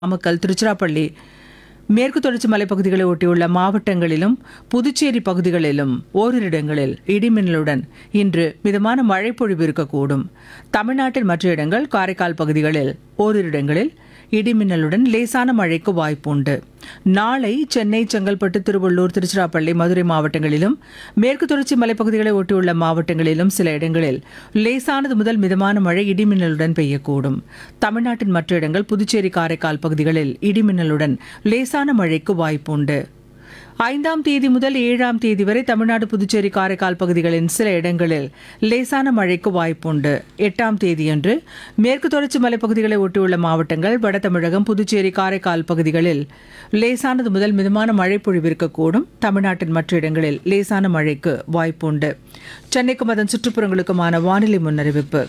நாமக்கல் திருச்சிராப்பள்ளி மேற்கு தொடர்ச்சி மலைப்பகுதிகளை ஒட்டியுள்ள மாவட்டங்களிலும் புதுச்சேரி பகுதிகளிலும் ஓரிரு இடங்களில் இடிமின்னலுடன் இன்று மிதமான மழை பொழிவு இருக்கக்கூடும் தமிழ்நாட்டின் மற்ற இடங்கள் காரைக்கால் பகுதிகளில் ஓரிரு இடங்களில் இடிமின்னலுடன் லேசான மழைக்கு வாய்ப்புண்டு நாளை சென்னை செங்கல்பட்டு திருவள்ளூர் திருச்சிராப்பள்ளி மதுரை மாவட்டங்களிலும் மேற்கு தொடர்ச்சி மலைப்பகுதிகளை ஒட்டியுள்ள மாவட்டங்களிலும் சில இடங்களில் லேசானது முதல் மிதமான மழை இடிமின்னலுடன் பெய்யக்கூடும் தமிழ்நாட்டின் மற்ற இடங்கள் புதுச்சேரி காரைக்கால் பகுதிகளில் இடிமின்னலுடன் லேசான மழைக்கு வாய்ப்புண்டு ஐந்தாம் தேதி முதல் ஏழாம் தேதி வரை தமிழ்நாடு புதுச்சேரி காரைக்கால் பகுதிகளின் சில இடங்களில் லேசான மழைக்கு வாய்ப்புண்டு எட்டாம் தேதியன்று மேற்கு தொடர்ச்சி மலைப்பகுதிகளை ஒட்டியுள்ள மாவட்டங்கள் வட தமிழகம் புதுச்சேரி காரைக்கால் பகுதிகளில் லேசானது முதல் மிதமான மழை பொழிவிருக்கக்கூடும் தமிழ்நாட்டின் மற்ற இடங்களில் லேசான மழைக்கு வாய்ப்புண்டு சென்னைக்கும் அதன் சுற்றுப்புறங்களுக்குமான வானிலை முன்னறிவிப்பு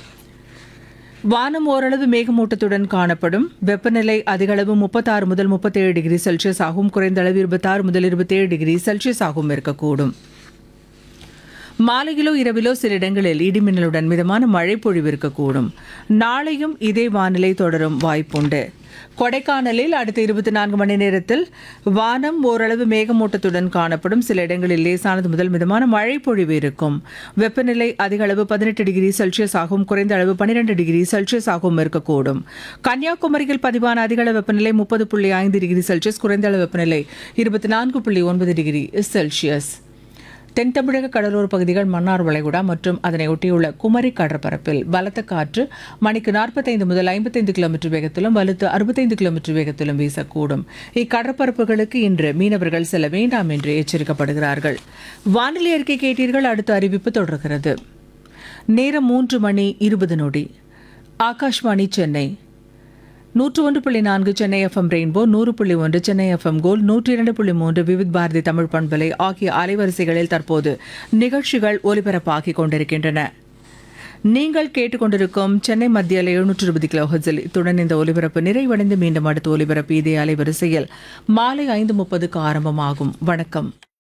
வானம் ஓரளவு மேகமூட்டத்துடன் காணப்படும் வெப்பநிலை அதிகளவு முப்பத்தாறு முதல் முப்பத்தேழு டிகிரி செல்சியஸ் ஆகும் குறைந்த அளவு இருபத்தாறு முதல் இருபத்தேழு டிகிரி செல்சியஸ் ஆகும் இருக்கக்கூடும் மாலையிலோ இரவிலோ சில இடங்களில் இடிமின்னலுடன் மிதமான மழை பொழிவு இருக்கக்கூடும் நாளையும் இதே வானிலை தொடரும் வாய்ப்புண்டு கொடைக்கானலில் அடுத்த இருபத்தி நான்கு மணி நேரத்தில் வானம் ஓரளவு மேகமூட்டத்துடன் காணப்படும் சில இடங்களில் லேசானது முதல் மிதமான மழை பொழிவு இருக்கும் வெப்பநிலை அதிக அளவு பதினெட்டு டிகிரி செல்சியஸ் ஆகும் குறைந்த அளவு பன்னிரண்டு டிகிரி செல்சியஸ் ஆகவும் இருக்கக்கூடும் கன்னியாகுமரியில் பதிவான அதிக அளவு வெப்பநிலை முப்பது புள்ளி ஐந்து டிகிரி செல்சியஸ் குறைந்த அளவு வெப்பநிலை இருபத்தி நான்கு புள்ளி ஒன்பது டிகிரி செல்சியஸ் தென் தமிழக கடலோர பகுதிகள் மன்னார் வளைகுடா மற்றும் அதனை ஒட்டியுள்ள குமரி கடற்பரப்பில் பலத்த காற்று மணிக்கு நாற்பத்தைந்து முதல் ஐம்பத்தைந்து கிலோமீட்டர் வேகத்திலும் வலுத்து அறுபத்தைந்து கிலோமீட்டர் வேகத்திலும் வீசக்கூடும் இக்கடற்பரப்புகளுக்கு இன்று மீனவர்கள் செல்ல வேண்டாம் என்று எச்சரிக்கப்படுகிறார்கள் வானிலை அறிக்கை கேட்டீர்கள் அடுத்த அறிவிப்பு தொடர்கிறது நேரம் மூன்று மணி இருபது நொடி ஆகாஷ்வாணி சென்னை நூற்று ஒன்று புள்ளி நான்கு சென்னை எஃப்எம் ரெயின்போ நூறு புள்ளி ஒன்று சென்னை எஃப்எம் கோல் நூற்றி இரண்டு புள்ளி மூன்று விவித் பாரதி தமிழ் பண்பலை ஆகிய அலைவரிசைகளில் தற்போது நிகழ்ச்சிகள் ஒலிபரப்பாகிக் கொண்டிருக்கின்றன நீங்கள் கேட்டுக்கொண்டிருக்கும் சென்னை மத்தியில் எழுநூற்று இருபது கிலோ ஹெர்ட்ஸில் இத்துடன் இந்த ஒலிபரப்பு நிறைவடைந்து மீண்டும் அடுத்த ஒலிபரப்பு இதே அலைவரிசையில் மாலை ஐந்து முப்பதுக்கு ஆரம்பமாகும் வணக்கம்